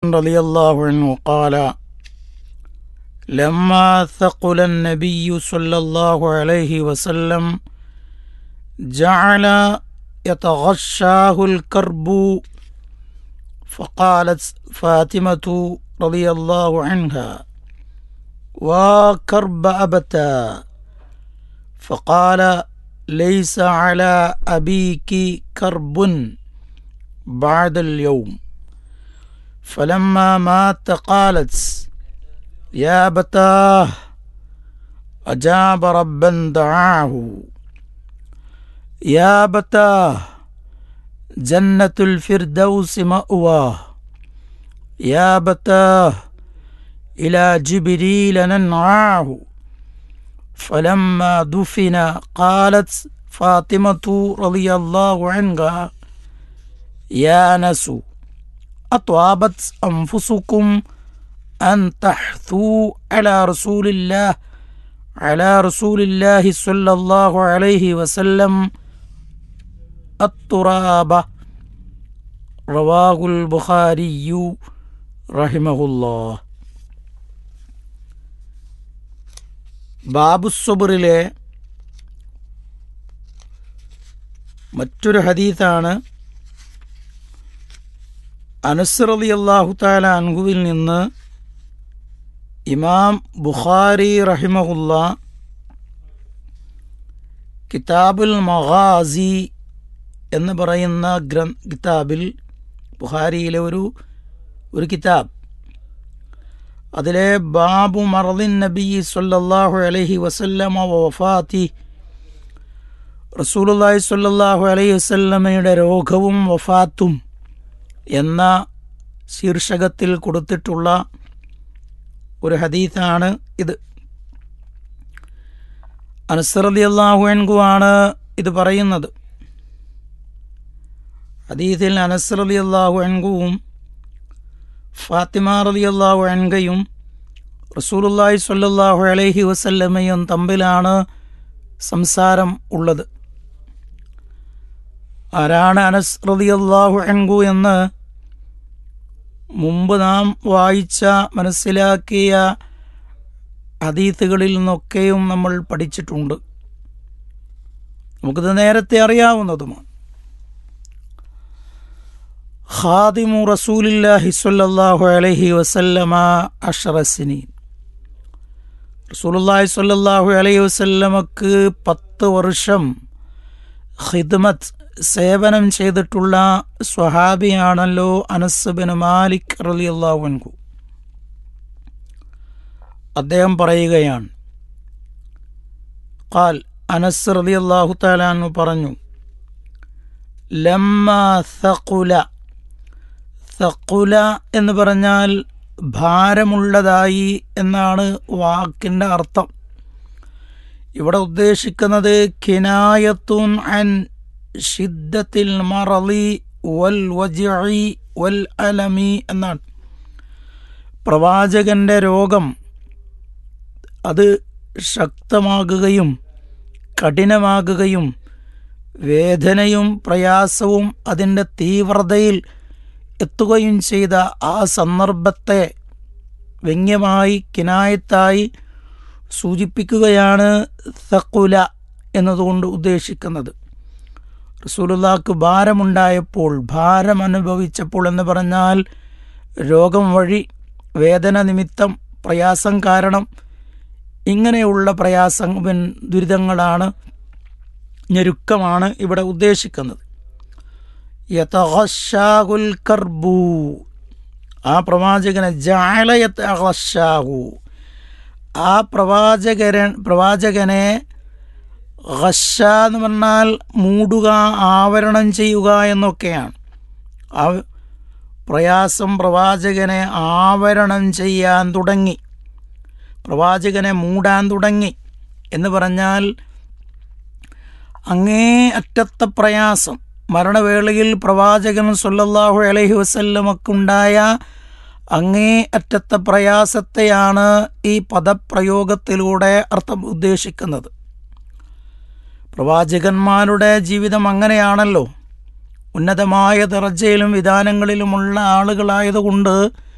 رضي الله عنه قال لما ثقل النبي صلى الله عليه وسلم جعل يتغشاه الكرب فقالت فاطمة رضي الله عنها وكرب أبتا فقال ليس على أبيك كرب بعد اليوم فلما مات قالت يا أبتاه أجاب ربا دعاه يا أبتاه جنة الفردوس مأواه يا أبتاه إلى جبريل ننعاه فلما دفن قالت فاطمة رضي الله عنها يا نس أطابت أنفسكم أن تحثوا على رسول الله على رسول الله صلى الله عليه وسلم التراب رواه البخاري رحمه الله ബാബുസുബറിലെ മറ്റൊരു ഹദീത്താണ് അനസ്റലി അള്ളാഹു താല അൻഹുവിൽ നിന്ന് ഇമാം ബുഖാരി റഹിമഹുല്ല കിതാബുൽ മഹാസി എന്ന് പറയുന്ന ഗ്ര കിതാബിൽ ബുഖാരിയിലെ ഒരു ഒരു കിതാബ് അതിലെ ബാബു മറദിൻ നബി സല്ലല്ലാഹു അലൈഹി വസല്ലമ വഫാത്തി റസൂലുള്ളാഹി സ്വല്ലല്ലാഹു അലൈഹി വസല്ലമയുടെ രോഗവും വഫാത്തും എന്ന ശീർഷകത്തിൽ കൊടുത്തിട്ടുള്ള ഒരു ഹദീസാണ് ഇത് അനസറലി അള്ളാഹു ആണ് ഇത് പറയുന്നത് ഹദീസിൽ അനസറലി അള്ളാഹു അൻകുവും ഫാത്തിമ റലി അള്ളാഹു അൻകയും റസൂലുല്ലാഹി സ്വല്ലല്ലാഹു അലൈഹി വസല്ലമയും തമ്മിലാണ് സംസാരം ഉള്ളത് ആരാണ് അനസ് റലി അള്ളാഹു അൻകു എന്ന് മുമ്പ് നാം വായിച്ച മനസ്സിലാക്കിയ ഹദീത്തുകളിൽ നിന്നൊക്കെയും നമ്മൾ പഠിച്ചിട്ടുണ്ട് നമുക്കിത് നേരത്തെ അറിയാവുന്നതുമാണ് ഖാദിമു റസൂലില്ലാഹി സ്വല്ലല്ലാഹു അലൈഹി വസല്ലമ അഷറസിനീൻ റസൂലുള്ളാഹി സ്വല്ലല്ലാഹു അലൈഹി വസല്ലമക്ക് പത്ത് വർഷം ഖിദ്മത്ത് സേവനം ചെയ്തിട്ടുള്ള സ്വഹാബിയാണല്ലോ അനസ് ബിൻ മാലിക് റളിയല്ലാഹു അൻഹു അദ്ദേഹം പറയുകയാണ് ഖാൽ അനസ് റളിയല്ലാഹു തആല അൻഹു പറഞ്ഞു ലമ്മ സഖുല സഖുല എന്ന് പറഞ്ഞാൽ ഭാരമുള്ളതായി എന്നാണ് വാക്കിൻ്റെ അർത്ഥം ഇവിടെ ഉദ്ദേശിക്കുന്നത് കിനായത്തുൻ അൻ ഷിദ്ദത്തിൽ മറലി വൽ വജി വൽ അലമി എന്നാണ് പ്രവാചകന്റെ രോഗം അത് ശക്തമാകുകയും കഠിനമാകുകയും വേദനയും പ്രയാസവും അതിൻ്റെ തീവ്രതയിൽ എത്തുകയും ചെയ്ത ആ സന്ദർഭത്തെ വ്യംഗ്യമായി കിനായത്തായി സൂചിപ്പിക്കുകയാണ് സക്കുല എന്നതുകൊണ്ട് ഉദ്ദേശിക്കുന്നത് റസൂലുള്ളാക്ക് ഭാരമുണ്ടായപ്പോൾ ഭാരം അനുഭവിച്ചപ്പോൾ എന്ന് പറഞ്ഞാൽ രോഗം വഴി വേദന നിമിത്തം പ്രയാസം കാരണം ഇങ്ങനെയുള്ള പ്രയാസം ദുരിതങ്ങളാണ് ഞെരുക്കമാണ് ഇവിടെ ഉദ്ദേശിക്കുന്നത് യതഗശാഹുൽ കർബു ആ പ്രവാചകനെ ജാലയത്തഗശാഹു ആ പ്രവാചകരൻ പ്രവാചകനെ ഖശ എന്ന് പറഞ്ഞാൽ മൂടുക ആവരണം ചെയ്യുക എന്നൊക്കെയാണ് ആ പ്രയാസം പ്രവാചകനെ ആവരണം ചെയ്യാൻ തുടങ്ങി പ്രവാചകനെ മൂടാൻ തുടങ്ങി എന്ന് പറഞ്ഞാൽ അങ്ങേ അറ്റത്തെ പ്രയാസം മരണവേളയിൽ പ്രവാചകൻ സല്ലല്ലാഹു അലൈഹി വസല്ലമക്കുണ്ടായ അങ്ങേ അറ്റത്തെ പ്രയാസത്തെയാണ് ഈ പദപ്രയോഗത്തിലൂടെ അർത്ഥം ഉദ്ദേശിക്കുന്നത് പ്രവാചകന്മാരുടെ ജീവിതം അങ്ങനെയാണല്ലോ ഉന്നതമായ ദർജയിലും വിധാനങ്ങളിലുമുള്ള ആളുകളായതുകൊണ്ട്